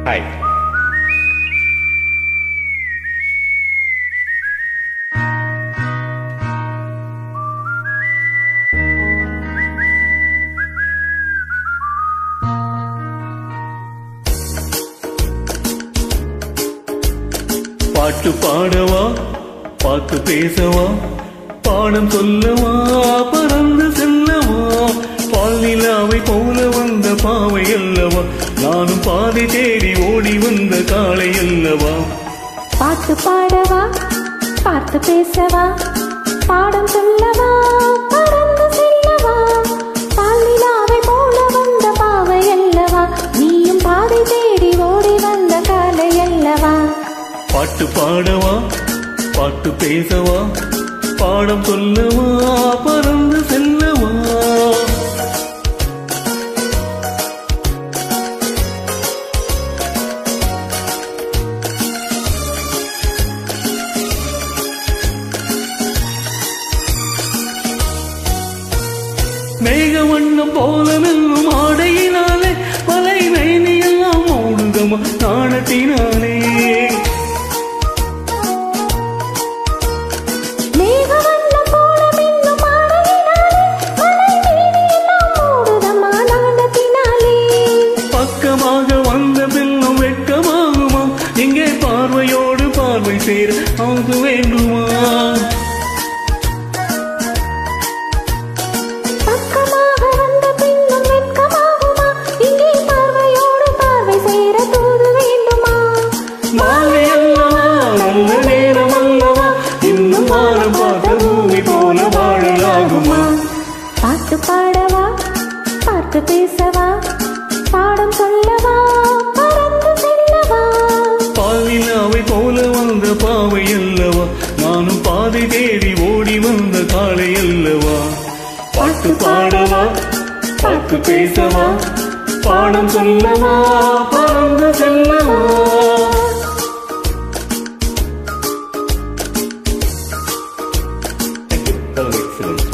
Hi பாட்டு பாடவா பாட்டு பேசவா பாடம் சொல்லவா பறந்து செல்லவா பால் நிலாவை போல வந்த பாவை அல்லவா நானும் பாதை தேடி ஓடி வந்த காளை அல்லவா பாட்டு பாடவா பார்த்து பேசவா பாடம் சொல்லவா பறந்து செல்லவா பால் நிலாவை போல வந்த பாவை அல்லவா நீயும் பாதை தேடி ஓடி வந்த காலை அல்லவா பாட்டு பாடவா பாட்டு பேசவா பாடம் சொல்லவா பறந்து செல்லவா மேக வண்ணம் போல மெல்லும் ஆடையினாலே மலை நைனியெல்லாம் ஓடுதமா நாணத்தினாலே மேகவண்ணம் போல மின்னும் ஆடையினாலே, மலை மேனியெல்லாம் மூடுதம்மா நாணத்தினாலே. பக்கமாக வந்த பின்னும் வெட்கமாகுமா இங்கே பார்வையோடு பார்வை சேர அது வேண்டுமா பக்கமாக வந்த பின்னும் வெட்கமாகுமா? இங்கே பார்வையோடு பார்வை சேர தூது வேண்டுமா? மாலை அல்லவா நல்ல நேரம் அல்லவா இன்னும் வாரம் பார்த்த பூமி போல வாழலாகுமா பாட்டு பாடவா பார்த்து பேசவா பாடம் சொல்லவா பறந்து செல்லவா பாலினாவை போல வந்த பாவை அல்லவா நானும் பாதை தேடி ஓடி வந்த காளை அல்லவா பாட்டு பாடவா பாட்டு பேசவா பாடம் சொல்லவா பறந்து செல்லவா Thank you. Have a excellent